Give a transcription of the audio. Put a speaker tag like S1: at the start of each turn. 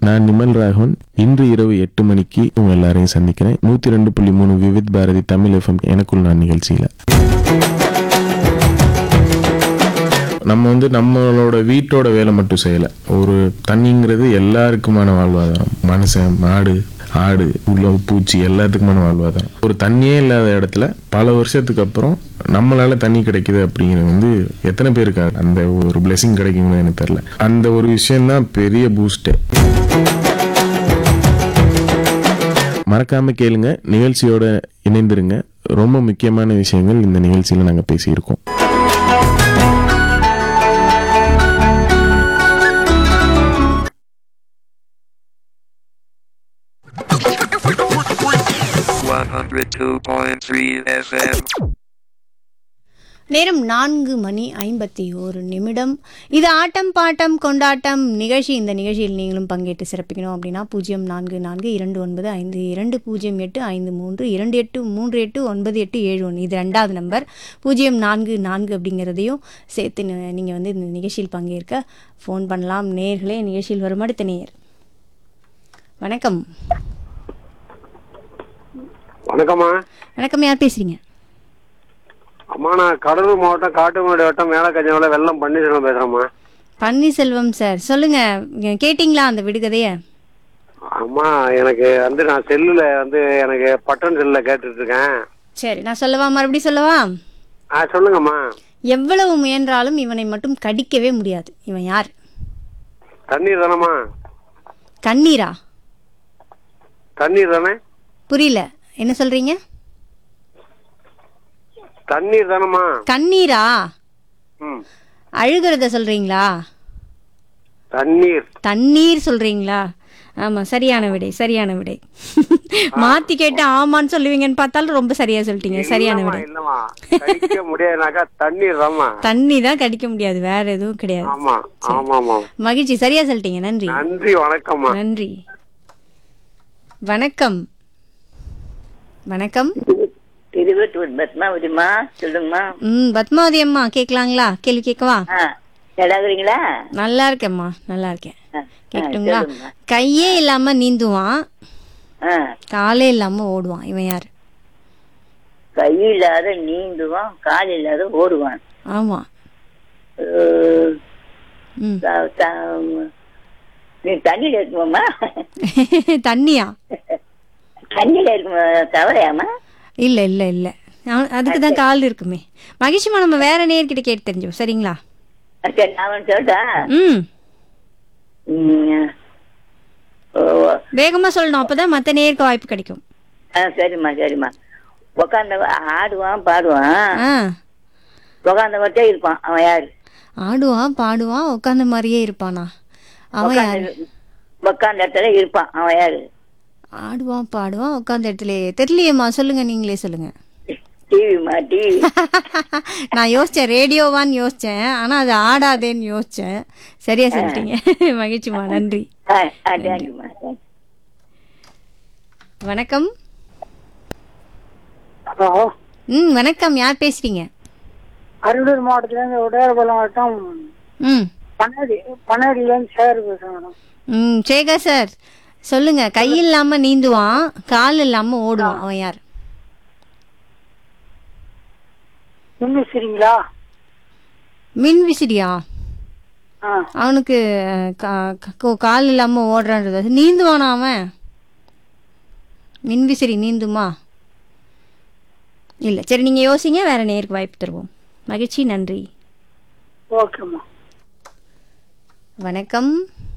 S1: நான் நிமல் ராகவன் இன்று இரவு எட்டு மணிக்கு உங்க எல்லாரையும் சந்திக்கிறேன் நூத்தி ரெண்டு புள்ளி மூணு விவித் பாரதி தமிழ் எஃப்எம் எனக்குள் நான் நிகழ்ச்சியில நம்ம வந்து நம்மளோட வீட்டோட வேலை மட்டும் செய்யலை ஒரு தண்ணிங்கிறது எல்லாருக்குமான வாழ்வாதாரம் மனுஷன் மாடு ஆடு உள்ள பூச்சி எல்லாத்துக்குமான வாழ்வாதாரம் ஒரு தண்ணியே இல்லாத இடத்துல பல வருஷத்துக்கு அப்புறம் நம்மளால தண்ணி கிடைக்குது அப்படிங்கிறது வந்து எத்தனை பேருக்கு அந்த ஒரு பிளெஸிங் கிடைக்கும்னு எனக்கு தெரியல அந்த ஒரு விஷயம்தான் பெரிய பூஸ்டே மறக்காம கேளுங்க நிகழ்ச்சியோட இணைந்திருங்க ரொம்ப முக்கியமான விஷயங்கள் இந்த நிகழ்ச்சியில நாங்க பேசியிருக்கோம்
S2: One hundred two point three FM.
S3: நேரம் நான்கு மணி ஐம்பத்தி ஒரு நிமிடம் இது ஆட்டம் பாட்டம் கொண்டாட்டம் நிகழ்ச்சி இந்த நிகழ்ச்சியில் நீங்களும் பங்கேற்று சிறப்பிக்கணும் அப்படின்னா பூஜ்ஜியம் நான்கு நான்கு இரண்டு ஒன்பது ஐந்து இரண்டு பூஜ்ஜியம் எட்டு ஐந்து மூன்று இரண்டு எட்டு மூன்று எட்டு ஒன்பது எட்டு ஏழு ஒன்று இது ரெண்டாவது நம்பர் பூஜ்ஜியம் நான்கு நான்கு அப்படிங்கிறதையும் சேர்த்து நீங்கள் வந்து இந்த நிகழ்ச்சியில் பங்கேற்க ஃபோன் பண்ணலாம் நேர்களே நிகழ்ச்சியில் வரும் அடுத்த நேர் வணக்கம்
S4: வணக்கம்மா
S3: வணக்கம் யார் பேசுறீங்க
S4: அம்மா நான் கடலூர் மாவட்டம் காட்டுமேடு வட்டம் மேலக்கஞ்சவள வெள்ளம் பன்னீர்செல்வம் பேசுறேம்மா
S3: பன்னீர்செல்வம் சார் சொல்லுங்க கேட்டிங்களா அந்த விடுகதையை
S4: அம்மா எனக்கு வந்து நான் செல்லுல வந்து எனக்கு பட்டன் செல்லுல கேட்டுட்டு இருக்கேன்
S3: சரி நான் சொல்லவா மறுபடியும் சொல்லவா
S4: ஆ சொல்லுங்கம்மா
S3: எவ்வளவு முயன்றாலும் இவனை மட்டும் கடிக்கவே முடியாது இவன் யார்
S4: தண்ணீர் தானம்மா
S3: கண்ணீரா
S4: தண்ணீர் தானே
S3: புரியல என்ன சொல்றீங்க
S4: தண்ணீர் தானம்மா
S3: கண்ணீரா
S4: ம்
S3: அழுகிறத சொல்றீங்களா
S4: தண்ணீர்
S3: தண்ணீர் சொல்றீங்களா ஆமா சரியான விடை சரியான விடை மாத்தி கேட்டு ஆமான்னு சொல்லுவீங்கன்னு பார்த்தாலும் ரொம்ப சரியா சொல்லிட்டீங்க சரியான
S4: இல்லம்மா,
S3: விடை
S4: இல்லம்மா கடிக்க முடியாதுனாக்கா தண்ணீர் தாம்மா
S3: தண்ணி தான் கடிக்க முடியாது வேற எதுவும் கிடையாது
S4: ஆமா ஆமாம்மா
S3: மகிழ்ச்சி சரியா சொல்லிட்டீங்க நன்றி
S4: நன்றி வணக்கம்மா
S3: நன்றி வணக்கம் வணக்கம்
S5: திருவட்டூர் பத்மாவதிமா சொல்லுங்கம்மா
S3: ம் பத்மாவதி அம்மா கேட்கலாங்களா கேள்வி கேட்கவா
S5: ஆ நல்லா இருக்கிறீங்களா
S3: நல்லா இருக்கேம்மா நல்லா இருக்கேன்
S5: ஆ,
S3: கேட்கட்டுங்களா
S5: சொல்லுங்கம்மா.
S3: கையே இல்லாம நீந்துவான்
S5: ஆ
S3: காலே இல்லாம ஓடுவான் இவன் யார்
S5: கை இல்லாத நீந்துவான் கால் இல்லாத ஓடுவான்
S3: ஆமா
S5: அஹ்,
S3: ம்
S5: த- த- நீ தண்ணியில இருக்குமாம்மா
S3: தண்ணியா
S5: தண்ணியில இருக்குமா தவறையாமா
S3: இல்ல இல்ல இல்ல நான் அதுக்கு தான் கால் இருக்குமே மகிழ்ச்சிமா நம்ம வேற நேர்கிட்ட கேட்டு தெரிஞ்சோம் சரிங்களா
S5: சரி நான் ஒண்ணு சொல்லட்டா
S3: ம்
S5: ம், ஓ,
S3: வேகமா சொல்லணும் அப்பதான் மத்த நேருக்கு வாய்ப்பு கிடைக்கும்
S5: ஆ சரிம்மா சரிம்மா உக்காந்த ஆடுவான் பாடுவான்
S3: ஆ
S5: உக்காந்த மட்டும் இருப்பான் அவன் யாரு
S3: ஆடுவான் பாடுவான் உட்காந்த மாதிரியே இருப்பானா அவன் யாரு
S5: உக்காந்த இடத்துல இருப்பான் அவன் யாரு
S3: ஆடுவான் பாடுவான் உட்காந்த இடத்துல தெரியலையேம்மா சொல்லுங்க நீங்களே சொல்லுங்க
S5: டிவிமா டிவி
S3: நான் யோசிச்சேன் ரேடியோவான்னு யோசிச்சேன் ஆனா அது ஆடாதேன்னு யோசிச்சேன் சரியா சொல்லிட்டீங்க மகிழ்ச்சிமா நன்றி
S5: ஆ ஆ தேங்க்யூமா தேங்க்யூ
S3: வணக்கம்
S6: ஹலோ
S3: ம் வணக்கம் யார் பேசுறீங்க
S6: அரியலூர் மாவட்டத்துலேருந்து உடையார்பாளையம் மாவட்டம்
S3: ம்
S6: பனேரி பனேரியிலேருந்து சேகர் பேசுகிறேன் மேடம்
S3: ம் சேகர் சார் சொல்லுங்க கை இல்லாம நீந்துவான் கால் இல்லாம ஓடுவான் அவன் யார்
S6: மின்விசிறீங்களா
S3: மின் விசிறியா
S6: ஆ
S3: அவனுக்கு கா- கா- கால் இல்லாம ஓடுறான்றது நீந்துவானா அவன் மின் விசிறி நீந்துமா இல்ல சரி நீங்க யோசிங்க வேற நேருக்கு வாய்ப்பு தருவோம் மகிழ்ச்சி நன்றி
S6: ஓகேம்மா
S3: வணக்கம்